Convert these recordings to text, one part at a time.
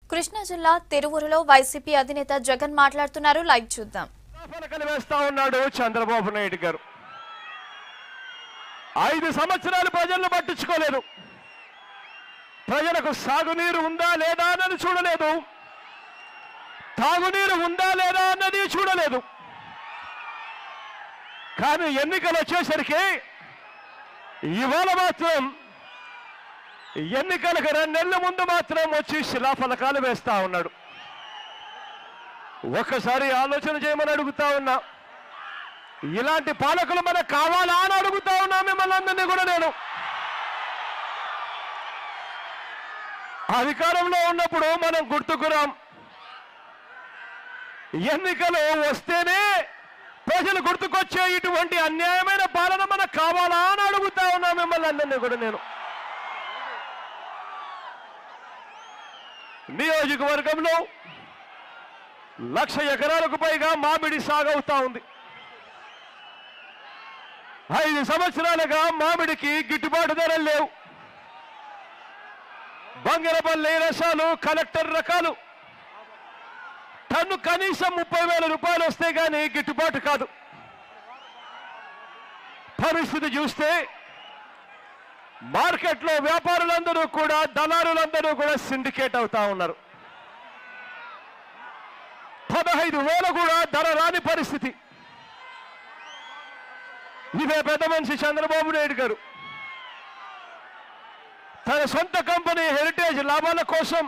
కృష్ణా జిల్లా తిరువురులో వైసీపీ అధినేత జగన్ మాట్లాడుతున్నారు లైవ్ చూద్దాం పలకలు వేస్తా ఉన్నాడు చంద్రబాబు నాయుడు గారు ఐదు సంవత్సరాలు ప్రజలను పట్టించుకోలేదు ప్రజలకు సాగునీరు ఉందా లేదా అన్నది చూడలేదు తాగునీరు ఉందా లేదా అన్నది చూడలేదు కానీ ఎన్నికలు వచ్చేసరికి ఇవాళ మాత్రం ఎన్నికలకు రెండు నెలల ముందు మాత్రం వచ్చి శిలాఫలకాలు వేస్తా ఉన్నాడు ఒక్కసారి ఆలోచన చేయమని అడుగుతా ఉన్నా ఇలాంటి పాలకులు మనకు కావాలా అని అడుగుతా ఉన్నా మిమ్మల్ని అందరినీ కూడా నేను అధికారంలో ఉన్నప్పుడు మనం గుర్తుకురాం ఎన్నికలు వస్తేనే ప్రజలు గుర్తుకొచ్చే ఇటువంటి అన్యాయమైన పాలన మనకు కావాలా అని అడుగుతా ఉన్నా మిమ్మల్ని అందరినీ కూడా నేను నియోజకవర్గంలో లక్ష ఎకరాలకు పైగా మామిడి సాగవుతా ఉంది ఐదు సంవత్సరాలుగా మామిడికి గిట్టుబాటు ధరలు లేవు బంగరపల్లి రసాలు కలెక్టర్ రకాలు టన్ను కనీసం ముప్పై వేల రూపాయలు వస్తే గానీ గిట్టుబాటు కాదు పరిస్థితి చూస్తే మార్కెట్లో వ్యాపారులందరూ కూడా దళారులందరూ కూడా సిండికేట్ అవుతా ఉన్నారు పదహైదు వేలు కూడా ధర రాని పరిస్థితి ఇదే పెద్ద మనిషి చంద్రబాబు నాయుడు గారు తన సొంత కంపెనీ హెరిటేజ్ లాభాల కోసం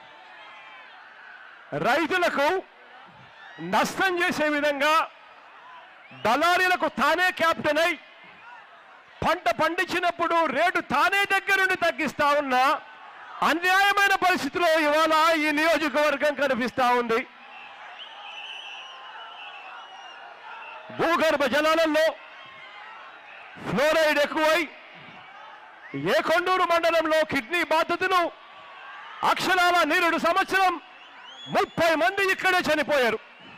రైతులకు నష్టం చేసే విధంగా దళారీలకు తానే క్యాప్టెన్ అయి పంట పండించినప్పుడు రేటు తానే దగ్గరుండి తగ్గిస్తా ఉన్నా అన్యాయమైన పరిస్థితిలో ఇవాళ ఈ నియోజకవర్గం కనిపిస్తా ఉంది భూగర్భ జలాలలో ఫ్లోరైడ్ ఎక్కువై ఏ కొండూరు మండలంలో కిడ్నీ బాధితులు అక్షరాల నీరుడు సంవత్సరం ముప్పై మంది ఇక్కడే చనిపోయారు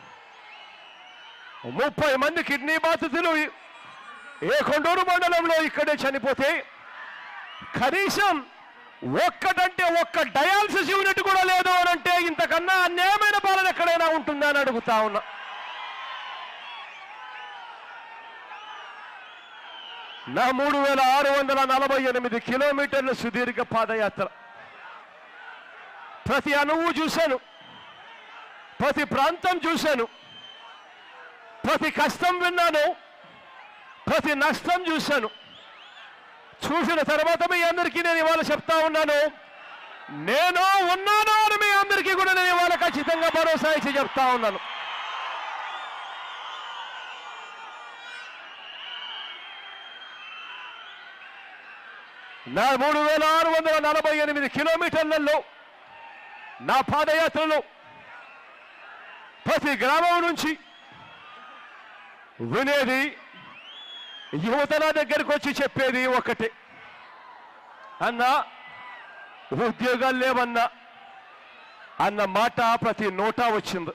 ముప్పై మంది కిడ్నీ బాధితులు ఏ కొండూరు మండలంలో ఇక్కడే చనిపోతే కనీసం ఒక్కటంటే ఒక్క డయాలసిస్ యూనిట్ కూడా లేదు అని అంటే ఇంతకన్నా అన్యాయమైన పాలన ఎక్కడైనా ఉంటుందా అని అడుగుతా ఉన్నా నా మూడు వేల ఆరు వందల నలభై ఎనిమిది కిలోమీటర్ల సుదీర్ఘ పాదయాత్ర ప్రతి అణువు చూశాను ప్రతి ప్రాంతం చూశాను ప్రతి కష్టం విన్నాను ప్రతి నష్టం చూశాను చూసిన తర్వాత మీ అందరికీ నేను ఇవాళ చెప్తా ఉన్నాను నేను ఉన్నాను అని మీ అందరికీ కూడా నేను ఇవాళ ఖచ్చితంగా భరోసా ఇచ్చి చెప్తా ఉన్నాను నా మూడు వేల ఆరు వందల నలభై ఎనిమిది కిలోమీటర్లలో నా పాదయాత్రలో ప్రతి గ్రామం నుంచి వినేది యువత నా దగ్గరకు వచ్చి చెప్పేది ఒకటే అన్నా ఉద్యోగాలు లేవన్నా అన్న మాట ప్రతి నోటా వచ్చింది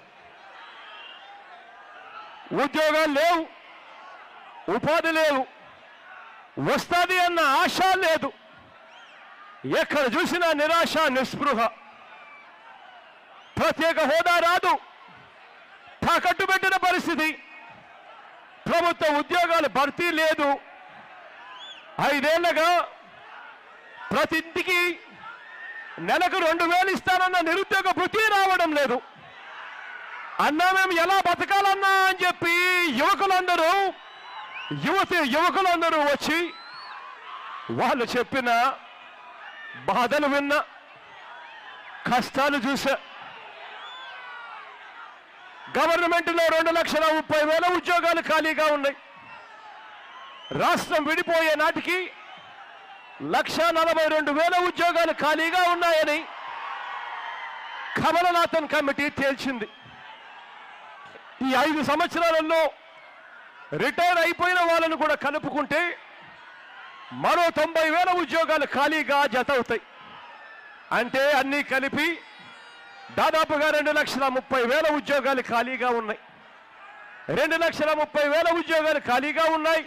ఉద్యోగాలు లేవు ఉపాధి లేవు వస్తుంది అన్న ఆశ లేదు ఎక్కడ చూసినా నిరాశ నిస్పృహ ప్రత్యేక హోదా రాదు తాకట్టు పెట్టిన పరిస్థితి ప్రభుత్వ ఉద్యోగాల భర్తీ లేదు ఐదేళ్లగా ప్రతి ఇంటికి నెలకు రెండు వేలు ఇస్తానన్న నిరుద్యోగ భృతి రావడం లేదు అన్నా మేము ఎలా బతకాలన్నా అని చెప్పి యువకులందరూ యువతి యువకులందరూ వచ్చి వాళ్ళు చెప్పిన బాధలు విన్నా కష్టాలు చూసా గవర్నమెంట్లో రెండు లక్షల ముప్పై వేల ఉద్యోగాలు ఖాళీగా ఉన్నాయి రాష్ట్రం విడిపోయే నాటికి లక్ష నలభై రెండు వేల ఉద్యోగాలు ఖాళీగా ఉన్నాయని కమలనాథన్ కమిటీ తేల్చింది ఈ ఐదు సంవత్సరాలలో రిటైర్ అయిపోయిన వాళ్ళను కూడా కలుపుకుంటే మరో తొంభై వేల ఉద్యోగాలు ఖాళీగా జత అవుతాయి అంటే అన్నీ కలిపి దాదాపుగా రెండు లక్షల ముప్పై వేల ఉద్యోగాలు ఖాళీగా ఉన్నాయి రెండు లక్షల ముప్పై వేల ఉద్యోగాలు ఖాళీగా ఉన్నాయి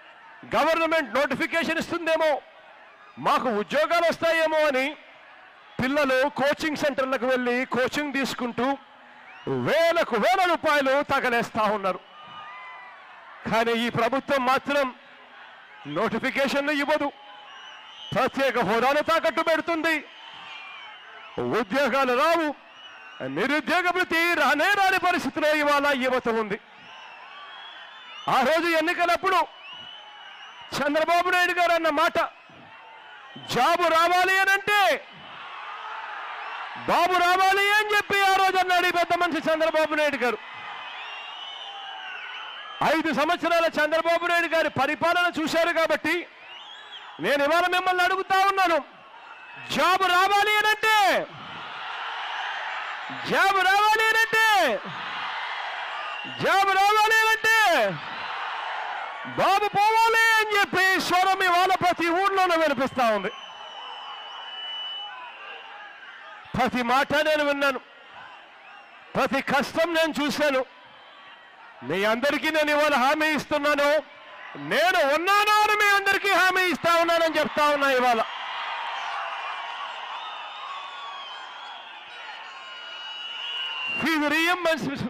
గవర్నమెంట్ నోటిఫికేషన్ ఇస్తుందేమో మాకు ఉద్యోగాలు వస్తాయేమో అని పిల్లలు కోచింగ్ సెంటర్లకు వెళ్ళి కోచింగ్ తీసుకుంటూ వేలకు వేల రూపాయలు తగలేస్తా ఉన్నారు కానీ ఈ ప్రభుత్వం మాత్రం నోటిఫికేషన్లు ఇవ్వదు ప్రత్యేక హోదాను తాకట్టు పెడుతుంది ఉద్యోగాలు రావు నిరుద్యోగ వృత్తి రానే రాని పరిస్థితిలో ఇవాళ యువత ఉంది ఆ రోజు ఎన్నికలప్పుడు చంద్రబాబు నాయుడు గారు అన్న మాట జాబు రావాలి అని అంటే బాబు రావాలి అని చెప్పి ఆ రోజు అన్నాడు ఈ పెద్ద మనిషి చంద్రబాబు నాయుడు గారు ఐదు సంవత్సరాల చంద్రబాబు నాయుడు గారి పరిపాలన చూశారు కాబట్టి నేను ఇవాళ మిమ్మల్ని అడుగుతా ఉన్నాను జాబ్ రావాలి అని అంటే జాబ్ రావాలి అని అంటే జాబ్ రావాలి అని అంటే బాబు పోవాలి అని చెప్పి స్వరం ఇవాళ ప్రతి ఊళ్ళోనూ వినిపిస్తా ఉంది ప్రతి మాట నేను విన్నాను ప్రతి కష్టం నేను చూశాను మీ అందరికీ నేను ఇవాళ హామీ ఇస్తున్నాను నేను ఉన్నాను అని మీ అందరికీ హామీ ఇస్తా ఉన్నానని చెప్తా ఉన్నా ఇవాళ ఫీజు రీఎంబర్స్మెంట్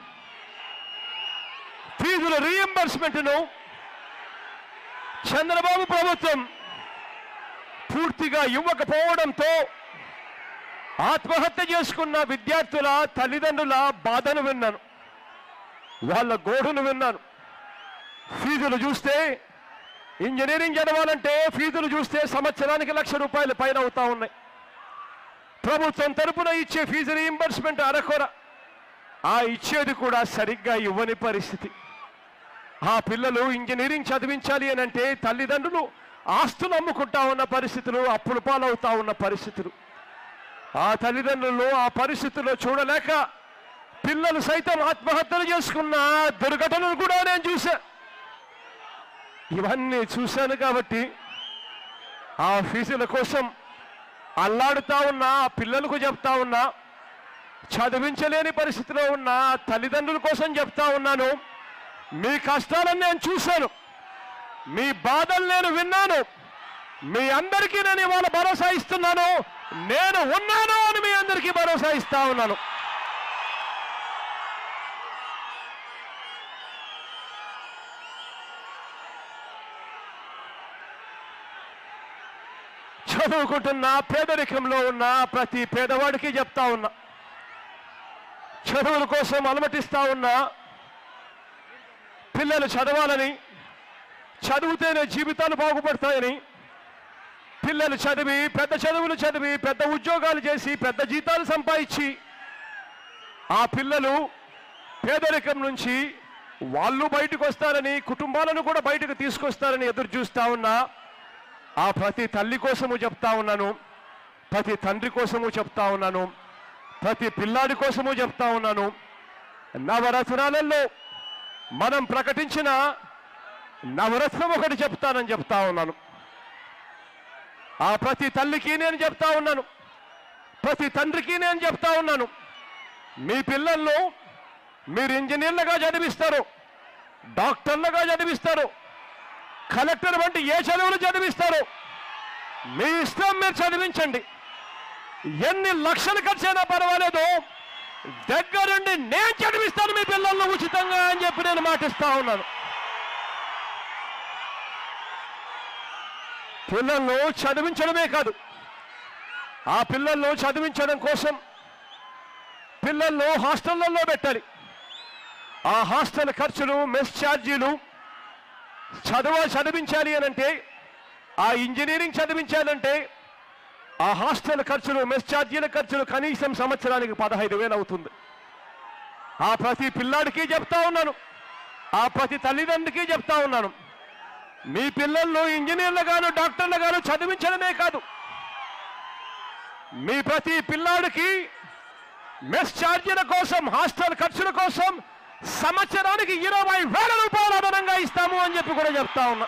ఫీజుల రీఎంబర్స్మెంట్ను చంద్రబాబు ప్రభుత్వం పూర్తిగా ఇవ్వకపోవడంతో ఆత్మహత్య చేసుకున్న విద్యార్థుల తల్లిదండ్రుల బాధను విన్నాను వాళ్ళ గోడును విన్నాను ఫీజులు చూస్తే ఇంజనీరింగ్ చదవాలంటే ఫీజులు చూస్తే సంవత్సరానికి లక్ష రూపాయలు పైన అవుతా ఉన్నాయి ప్రభుత్వం తరపున ఇచ్చే ఫీజు రీయింబర్స్మెంట్ అరకొర ఆ ఇచ్చేది కూడా సరిగ్గా ఇవ్వని పరిస్థితి ఆ పిల్లలు ఇంజనీరింగ్ చదివించాలి అని అంటే తల్లిదండ్రులు ఆస్తులు అమ్ముకుంటా ఉన్న పరిస్థితులు అప్పుల పాలవుతా ఉన్న పరిస్థితులు ఆ తల్లిదండ్రులు ఆ పరిస్థితుల్లో చూడలేక పిల్లలు సైతం ఆత్మహత్యలు చేసుకున్న దుర్ఘటనలు కూడా నేను చూశా ఇవన్నీ చూశాను కాబట్టి ఆ ఫీజుల కోసం అల్లాడుతా ఉన్న ఆ పిల్లలకు చెప్తా ఉన్నా చదివించలేని పరిస్థితిలో ఉన్న తల్లిదండ్రుల కోసం చెప్తా ఉన్నాను మీ కష్టాలను నేను చూశాను మీ బాధలు నేను విన్నాను మీ అందరికీ నేను ఇవాళ భరోసా ఇస్తున్నాను నేను ఉన్నాను అని మీ అందరికీ భరోసా ఇస్తా ఉన్నాను చదువుకుంటున్న పేదరికంలో ఉన్న ప్రతి పేదవాడికి చెప్తా ఉన్నా చదువుల కోసం అలమటిస్తా ఉన్నా పిల్లలు చదవాలని చదివితేనే జీవితాలు బాగుపడతాయని పిల్లలు చదివి పెద్ద చదువులు చదివి పెద్ద ఉద్యోగాలు చేసి పెద్ద జీతాలు సంపాదించి ఆ పిల్లలు పేదరికం నుంచి వాళ్ళు బయటకు వస్తారని కుటుంబాలను కూడా బయటకు తీసుకొస్తారని ఎదురు చూస్తా ఉన్నా ఆ ప్రతి తల్లి కోసము చెప్తా ఉన్నాను ప్రతి తండ్రి కోసము చెప్తా ఉన్నాను ప్రతి పిల్లాడి కోసము చెప్తా ఉన్నాను నవరత్నాలలో మనం ప్రకటించిన నవరత్నం ఒకటి చెప్తానని చెప్తా ఉన్నాను ఆ ప్రతి తల్లికి నేను చెప్తా ఉన్నాను ప్రతి తండ్రికి నేను చెప్తా ఉన్నాను మీ పిల్లల్లో మీరు ఇంజనీర్లుగా చదివిస్తారు డాక్టర్లుగా చదివిస్తారు కలెక్టర్ వంటి ఏ చదువులు చదివిస్తారు మీ ఇష్టం మీరు చదివించండి ఎన్ని లక్షలు ఖర్చైనా పర్వాలేదు దగ్గరుండి నేను చదివిస్తాను మీ పిల్లలను ఉచితంగా అని చెప్పి నేను మాటిస్తా ఉన్నాను పిల్లలను చదివించడమే కాదు ఆ పిల్లలను చదివించడం కోసం పిల్లలను హాస్టళ్లలో పెట్టాలి ఆ హాస్టల్ ఖర్చులు మెస్ ఛార్జీలు చదువు చదివించాలి అని అంటే ఆ ఇంజనీరింగ్ చదివించాలంటే ఆ హాస్టల్ ఖర్చులు మెస్ ఛార్జీల ఖర్చులు కనీసం సంవత్సరానికి పదహైదు వేలు అవుతుంది ఆ ప్రతి పిల్లాడికి చెప్తా ఉన్నాను ఆ ప్రతి తల్లిదండ్రికి చెప్తా ఉన్నాను మీ పిల్లలను ఇంజనీర్లుగాను డాక్టర్లుగాను చదివించడమే కాదు మీ ప్రతి పిల్లాడికి మెస్ ఛార్జీల కోసం హాస్టల్ ఖర్చుల కోసం సంవత్సరానికి ఇరవై వేల రూపాయలు అదనంగా ఇస్తాము అని చెప్పి కూడా చెప్తా ఉన్నా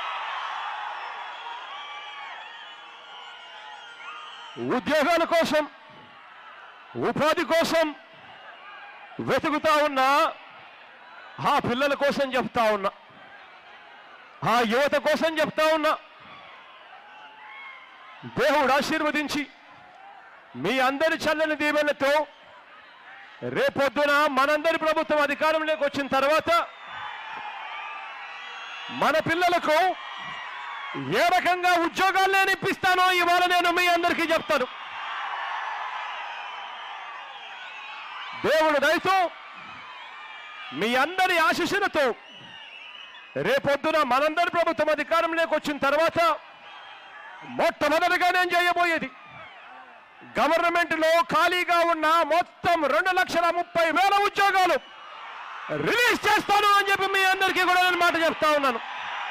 ఉద్యోగాల కోసం ఉపాధి కోసం వెతుకుతా ఉన్నా ఆ పిల్లల కోసం చెప్తా ఉన్నా ఆ యువత కోసం చెప్తా ఉన్నా దేవుడు ఆశీర్వదించి మీ అందరి చల్లని దీవెనతో రేపొద్దున మనందరి ప్రభుత్వం అధికారంలోకి వచ్చిన తర్వాత మన పిల్లలకు ఏ రకంగా ఉద్యోగాలు నేను ఇప్పిస్తానో ఇవాళ నేను మీ అందరికీ చెప్తాను దేవుడు దయతో మీ అందరి ఆశీస్సులతో రేపొద్దున మనందరి ప్రభుత్వం అధికారంలోకి వచ్చిన తర్వాత మొట్టమొదటిగా నేను చేయబోయేది గవర్నమెంట్ లో ఖాళీగా ఉన్న మొత్తం రెండు లక్షల ముప్పై వేల ఉద్యోగాలు రిలీజ్ చేస్తాను అని చెప్పి మీ అందరికీ కూడా నేను మాట చెప్తా ఉన్నాను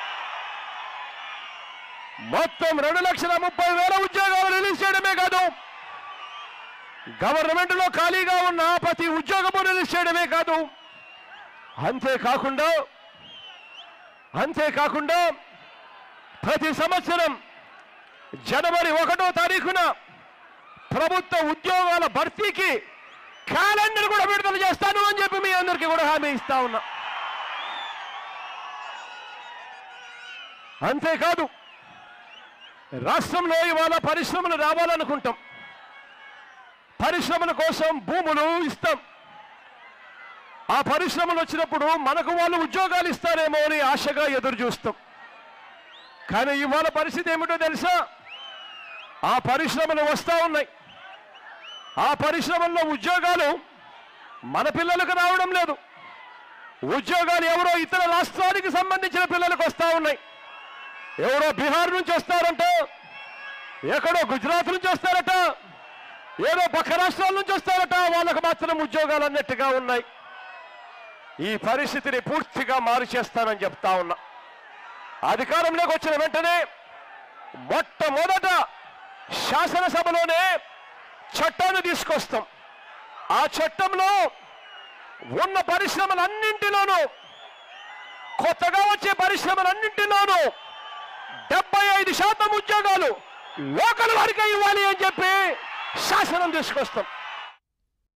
మొత్తం రెండు లక్షల ముప్పై వేల ఉద్యోగాలు రిలీజ్ చేయడమే కాదు గవర్నమెంట్ లో ఖాళీగా ఉన్న ప్రతి ఉద్యోగము రిలీజ్ చేయడమే కాదు అంతేకాకుండా అంతేకాకుండా ప్రతి సంవత్సరం జనవరి ఒకటో తారీఖున ప్రభుత్వ ఉద్యోగాల భర్తీకి క్యాలెండర్ కూడా విడుదల చేస్తాను అని చెప్పి మీ అందరికీ కూడా హామీ ఇస్తా ఉన్నా అంతేకాదు రాష్ట్రంలో ఇవాళ పరిశ్రమలు రావాలనుకుంటాం పరిశ్రమల కోసం భూములు ఇస్తాం ఆ పరిశ్రమలు వచ్చినప్పుడు మనకు వాళ్ళు ఉద్యోగాలు ఇస్తారేమో అని ఆశగా ఎదురు చూస్తాం కానీ ఇవాళ పరిస్థితి ఏమిటో తెలుసా ఆ పరిశ్రమలు వస్తూ ఉన్నాయి ఆ పరిశ్రమల్లో ఉద్యోగాలు మన పిల్లలకు రావడం లేదు ఉద్యోగాలు ఎవరో ఇతర రాష్ట్రానికి సంబంధించిన పిల్లలకు వస్తూ ఉన్నాయి ఎవరో బీహార్ నుంచి వస్తారంట ఎక్కడో గుజరాత్ నుంచి వస్తారట ఏదో పక్క రాష్ట్రాల నుంచి వస్తారట వాళ్ళకు మాత్రం ఉద్యోగాలు అన్నట్టుగా ఉన్నాయి ఈ పరిస్థితిని పూర్తిగా మారు చేస్తానని చెప్తా ఉన్నా అధికారంలోకి వచ్చిన వెంటనే మొట్టమొదట శాసనసభలోనే చట్టాన్ని తీసుకొస్తాం ఆ చట్టంలో ఉన్న పరిశ్రమలన్నింటిలోనూ కొత్తగా వచ్చే పరిశ్రమలన్నింటిలోనూ డెబ్బై ఐదు శాతం ఉద్యోగాలు లోకల్ వారికే ఇవ్వాలి అని చెప్పి శాసనం తీసుకొస్తాం